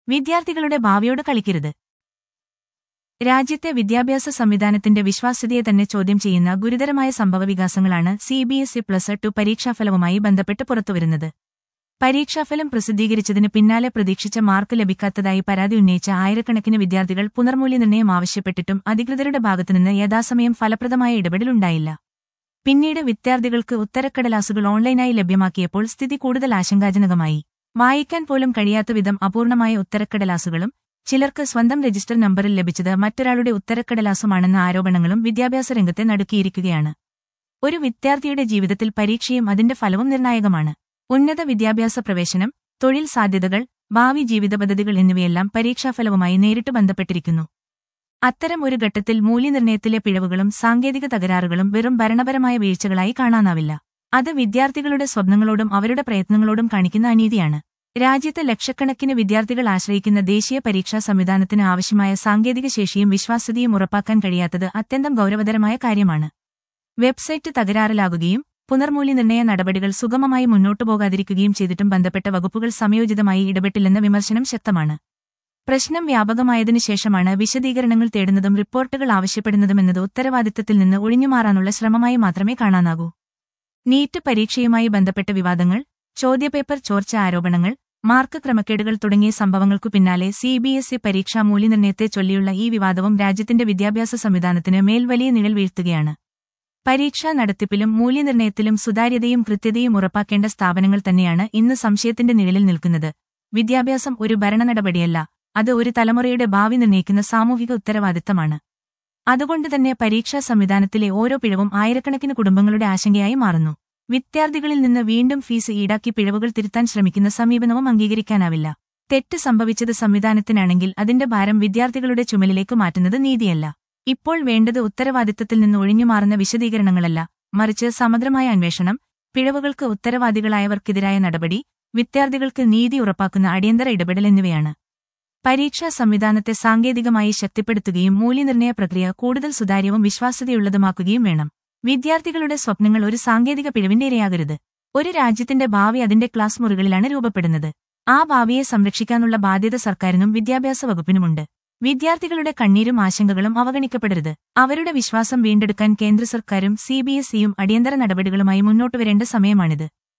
വിദ്യാർത്ഥികളുടെ ഭാവിയോട് കളിക്കരുത് രാജ്യത്തെ വിദ്യാഭ്യാസ സംവിധാനത്തിന്റെ വിശ്വാസ്യതയെ തന്നെ ചോദ്യം ചെയ്യുന്ന ഗുരുതരമായ സംഭവവികാസങ്ങളാണ് C B S E plus two പരീക്ഷാഫലവുമായി ബന്ധപ്പെട്ട് പുറത്തുവരുന്നത് പരീക്ഷാഫലം പ്രസിദ്ധീകരിച്ചതിന് പിന്നാലെ പ്രതീക്ഷിച്ച മാർക്ക് ലഭിക്കാത്തതായി പരാതി ഉന്നയിച്ച ആയിരക്കണക്കിന് വിദ്യാർത്ഥികൾ പുനർമൂല്യനിർണ്ണയം ആവശ്യപ്പെട്ടിട്ടും അധികൃതരുടെ ഭാഗത്തുനിന്ന് യഥാസമയം ഫലപ്രദമായ ഇടപെടലുണ്ടായില്ല പിന്നീട് വിദ്യാർത്ഥികൾക്ക് ഉത്തരക്കടലാസുകൾ ഓൺലൈനായി ലഭ്യമാക്കിയപ്പോൾ സ്ഥിതി കൂടുതൽ ആശങ്കാജനകമായി വായിക്കാൻ പോലും കഴിയാത്ത വിധം അപൂർണമായ ഉത്തരക്കടലാസുകളും ചിലർക്ക് സ്വന്തം രജിസ്റ്റർ നമ്പറിൽ ലഭിച്ചത് മറ്റൊരാളുടെ ഉത്തരക്കടലാസുമാണെന്ന ആരോപണങ്ങളും വിദ്യാഭ്യാസ രംഗത്തെ നടുക്കിയിരിക്കുകയാണ് ഒരു വിദ്യാർത്ഥിയുടെ ജീവിതത്തിൽ പരീക്ഷയും അതിന്റെ ഫലവും നിർണായകമാണ് ഉന്നത വിദ്യാഭ്യാസ പ്രവേശനം തൊഴിൽ സാധ്യതകൾ ഭാവി ജീവിത പദ്ധതികൾ എന്നിവയെല്ലാം പരീക്ഷാഫലവുമായി നേരിട്ട് ബന്ധപ്പെട്ടിരിക്കുന്നു അത്തരം ഒരു ഘട്ടത്തിൽ മൂല്യനിർണ്ണയത്തിലെ പിഴവുകളും സാങ്കേതിക തകരാറുകളും വെറും ഭരണപരമായ വീഴ്ചകളായി കാണാനാവില്ല അത് വിദ്യാർത്ഥികളുടെ സ്വപ്നങ്ങളോടും അവരുടെ പ്രയത്നങ്ങളോടും കാണിക്കുന്ന അനീതിയാണ് രാജ്യത്ത് ലക്ഷക്കണക്കിന് വിദ്യാർത്ഥികൾ ആശ്രയിക്കുന്ന ദേശീയ പരീക്ഷാ സംവിധാനത്തിന് ആവശ്യമായ സാങ്കേതിക ശേഷിയും വിശ്വാസ്യതയും ഉറപ്പാക്കാൻ കഴിയാത്തത് അത്യന്തം ഗൌരവതരമായ കാര്യമാണ് വെബ്സൈറ്റ് തകരാറിലാകുകയും പുനർമൂല്യനിർണ്ണയ നടപടികൾ സുഗമമായി മുന്നോട്ടു പോകാതിരിക്കുകയും ചെയ്തിട്ടും ബന്ധപ്പെട്ട വകുപ്പുകൾ സമയോചിതമായി ഇടപെട്ടില്ലെന്ന വിമർശനം ശക്തമാണ് പ്രശ്നം വ്യാപകമായതിനു ശേഷമാണ് വിശദീകരണങ്ങൾ തേടുന്നതും റിപ്പോർട്ടുകൾ ആവശ്യപ്പെടുന്നതുമെന്നത് ഉത്തരവാദിത്തത്തിൽ നിന്ന് ഒഴിഞ്ഞുമാറാനുള്ള ശ്രമമായി മാത്രമേ കാണാനാകൂ നീറ്റ് പരീക്ഷയുമായി ബന്ധപ്പെട്ട വിവാദങ്ങൾ ചോദ്യപേപ്പർ ചോർച്ച ആരോപണങ്ങൾ മാർക്ക് ക്രമക്കേടുകൾ തുടങ്ങിയ സംഭവങ്ങൾക്കു പിന്നാലെ സി ബി എസ് ഇ പരീക്ഷാ മൂല്യനിർണ്ണയത്തെ ചൊല്ലിയുള്ള ഈ വിവാദവും രാജ്യത്തിന്റെ വിദ്യാഭ്യാസ സംവിധാനത്തിന് മേൽ വലിയ നിഴൽ വീഴ്ത്തുകയാണ് പരീക്ഷാ നടത്തിപ്പിലും മൂല്യനിർണ്ണയത്തിലും സുതാര്യതയും കൃത്യതയും ഉറപ്പാക്കേണ്ട സ്ഥാപനങ്ങൾ തന്നെയാണ് ഇന്ന് സംശയത്തിന്റെ നിഴലിൽ നിൽക്കുന്നത് വിദ്യാഭ്യാസം ഒരു ഭരണ നടപടിയല്ല അത് ഒരു തലമുറയുടെ ഭാവി നിർണ്ണയിക്കുന്ന സാമൂഹിക ഉത്തരവാദിത്തമാണ് അതുകൊണ്ടുതന്നെ പരീക്ഷാ സംവിധാനത്തിലെ ഓരോ പിഴവും ആയിരക്കണക്കിന് കുടുംബങ്ങളുടെ ആശങ്കയായി മാറുന്നു വിദ്യാർത്ഥികളിൽ നിന്ന് വീണ്ടും ഫീസ് ഈടാക്കി പിഴവുകൾ തിരുത്താൻ ശ്രമിക്കുന്ന സമീപനവും അംഗീകരിക്കാനാവില്ല തെറ്റ് സംഭവിച്ചത് സംവിധാനത്തിനാണെങ്കിൽ അതിന്റെ ഭാരം വിദ്യാർത്ഥികളുടെ ചുമലിലേക്ക് മാറ്റുന്നത് നീതിയല്ല ഇപ്പോൾ വേണ്ടത് ഉത്തരവാദിത്തത്തിൽ നിന്ന് ഒഴിഞ്ഞുമാറുന്ന വിശദീകരണങ്ങളല്ല മറിച്ച് സമഗ്രമായ അന്വേഷണം പിഴവുകൾക്ക് ഉത്തരവാദികളായവർക്കെതിരായ നടപടി വിദ്യാർത്ഥികൾക്ക് നീതി ഉറപ്പാക്കുന്ന അടിയന്തര ഇടപെടൽ എന്നിവയാണ് പരീക്ഷാ സംവിധാനത്തെ സാങ്കേതികമായി ശക്തിപ്പെടുത്തുകയും മൂല്യനിർണ്ണയ പ്രക്രിയ കൂടുതൽ സുതാര്യവും വിശ്വാസ്യതയുള്ളതുമാക്കുകയും വേണം വിദ്യാർത്ഥികളുടെ സ്വപ്നങ്ങൾ ഒരു സാങ്കേതിക പിഴവിന്റെ ഇരയാകരുത് ഒരു രാജ്യത്തിന്റെ ഭാവി അതിന്റെ ക്ലാസ് മുറികളിലാണ് രൂപപ്പെടുന്നത് ആ ഭാവിയെ സംരക്ഷിക്കാനുള്ള ബാധ്യത സർക്കാരിനും വിദ്യാഭ്യാസ വകുപ്പിനുമുണ്ട് വിദ്യാർത്ഥികളുടെ കണ്ണീരും ആശങ്കകളും അവഗണിക്കപ്പെടരുത് അവരുടെ വിശ്വാസം വീണ്ടെടുക്കാൻ കേന്ദ്ര സർക്കാരും സിബിഎസ്ഇയും അടിയന്തര നടപടികളുമായി മുന്നോട്ടുവരേണ്ട സമയമാണിത്